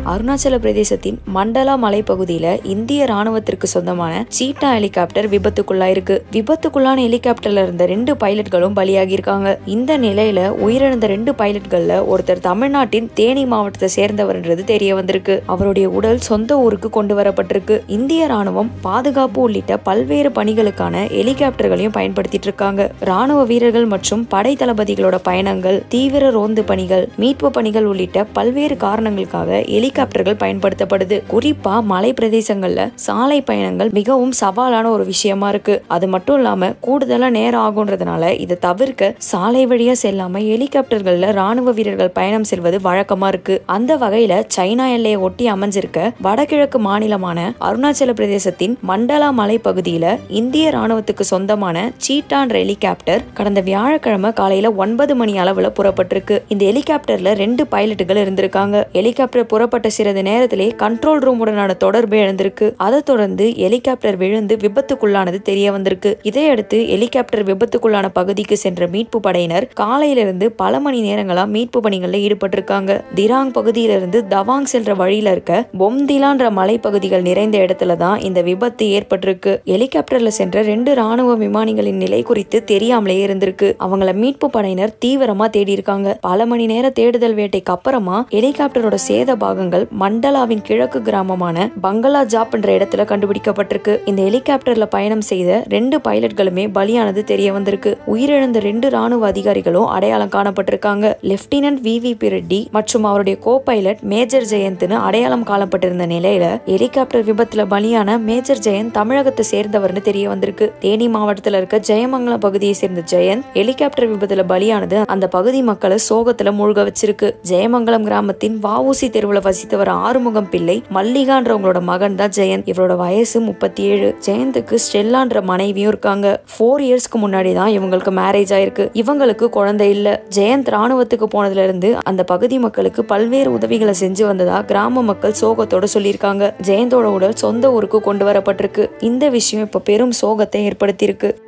அருணாச்சல பிரதேசத்தின் மண்டலா மலைப்பகுதியில இந்திய ராணுவத்திற்கு சொந்தமான சீட்டா ஹெலிகாப்டர் விபத்துக்குள்ளாயிருக்கு விபத்துக்குள்ளான ஹெலிகாப்டர்ல இருந்த ரெண்டு பைலட்களும் பலியாகி இருக்காங்க இந்த நிலையில உயிரிழந்த ரெண்டு பைலட்கள்ல ஒருத்தர் தமிழ்நாட்டின் தேனி மாவட்டத்தை சேர்ந்தவர்ன்றது தெரிய வந்திருக்கு அவருடைய உடல் சொந்த ஊருக்கு கொண்டு வரப்பட்டிருக்கு இந்திய ராணுவம் பாதுகாப்பு உள்ளிட்ட பல்வேறு பணிகளுக்கான ஹெலிகாப்டர்களையும் பயன்படுத்திட்டு இருக்காங்க ராணுவ வீரர்கள் மற்றும் படை தளபதிகளோட பயணங்கள் தீவிர ரோந்து பணிகள் மீட்பு பணிகள் உள்ளிட்ட பல்வேறு காரணங்களுக்காக ஹெலிகாப்டர்கள் பயன்படுத்தப்படுது குறிப்பா மலை பிரதேசங்கள்ல சாலை பயணங்கள் மிகவும் சவாலான ஒரு விஷயமா இருக்கு அது மட்டும் இல்லாம கூடுதலா நேரம் ஆகுன்றதுனால இதை தவிர்க்க சாலை வழியா செல்லாம ஹெலிகாப்டர்கள்ல ராணுவ வீரர்கள் பயணம் செல்வது வழக்கமா இருக்கு அந்த வகையில சைனா எல்லையை ஒட்டி அமைஞ்சிருக்க வடகிழக்கு மாநிலமான அருணாச்சல பிரதேசத்தின் மண்டலா மலை பகுதியில இந்திய ராணுவத்துக்கு சொந்தமான சீட்டான் ஹெலிகாப்டர் கடந்த வியாழக்கிழமை காலையில ஒன்பது மணி அளவுல புறப்பட்டிருக்கு இந்த ஹெலிகாப்டர்ல ரெண்டு பைலட்டுகள் இருந்திருக்காங்க ஹெலிகாப்டர் புறப்பட்ட சிறிது நேரத்திலே கண்ட்ரோல் ரூமுடனான தொடர்பு இழந்திருக்கு அதை தொடர்ந்து ஹெலிகாப்டர் விழுந்து விபத்துக்குள்ளானது தெரிய வந்திருக்கு இதையடுத்து ஹெலிகாப்டர் விபத்துக்குள்ளான பகுதிக்கு சென்ற மீட்பு படையினர் காலையிலிருந்து பல மணி நேரங்களா மீட்பு பணிகள்ல ஈடுபட்டிருக்காங்க திராங் பகுதியிலிருந்து தவாங் சென்ற வழியில இருக்க பொம்திலான்ற மலைப்பகுதிகள் நிறைந்த இடத்துல தான் இந்த விபத்து ஏற்பட்டிருக்கு ஹெலிகாப்டர்ல சென்ற ரெண்டு ராணுவ விமானிகளின் நிலை குறித்து தெரியாமலே இருந்திருக்கு அவங்கள மீட்பு படையினர் தீவிரமா தேடி இருக்காங்க பல மணி நேர தேடுதல் வேட்டைக்கு அப்புறமா ஹெலிகாப்டரோட சேத பாகங்கள் மண்டலாவின் கிழக்கு கிராமமான பங்களா ஜாப் என்ற இடத்துல கண்டுபிடிக்கப்பட்டிருக்கு இந்த ஹெலிகாப்டர்ல பயணம் செய்த ரெண்டு பைலட்களுமே பலியானது தெரிய வந்திருக்கு உயிரிழந்த ரெண்டு ராணுவ அதிகாரிகளும் அடையாளம் காணப்பட்டிருக்காங்க lieutenant V V P Reddy மற்றும் அவருடைய கோ பைலட் மேஜர் ஜெயந்த்னு அடையாளம் காணப்பட்டிருந்த நிலையில ஹெலிகாப்டர் விபத்துல பலியான மேஜர் ஜெயந்த் தமிழகத்தை சேர்ந்தவர்னு தெரிய வந்திருக்கு தேனி மாவட்டத்துல இருக்க ஜெயமங்கலம் பகுதியை சேர்ந்த ஜெயந்த் ஹெலிகாப்டர் விபத்துல பலியானது அந்த பகுதி மக்களை சோகத்துல மூழ்க வச்சிருக்கு ஜெயமங்கலம் கிராமத்தின் வஉசி தெருவுல வசித்தவர் ஆறுமுகம் பிள்ளை மல்லிகான்றவங்களோட மகன் தான் ஜெயந்த் இவரோட வயசு முப்பத்தி ஏழு ஜெயந்துக்கு ஸ்டெல்லான்ற மனைவியும் இருக்காங்க ஃபோர் இயர்ஸ்க்கு முன்னாடி தான் இவங்களுக்கு மேரேஜ் ஆயிருக்கு இவங்களுக்கு குழந்தை இல்ல ஜெயந்த் ராணுவத்துக்கு போனதுல இருந்து அந்த பகுதி மக்களுக்கு பல்வேறு உதவிகளை செஞ்சு வந்ததா கிராம மக்கள் சோகத்தோட சொல்லியிருக்காங்க ஜெயந்தோட உடல் சொந்த ஊருக்கு கொண்டு வரப்பட்டிருக்கு இந்த விஷயம் இப்ப பெரும் சோகத்தை ஏற்படுத்தியிருக்கு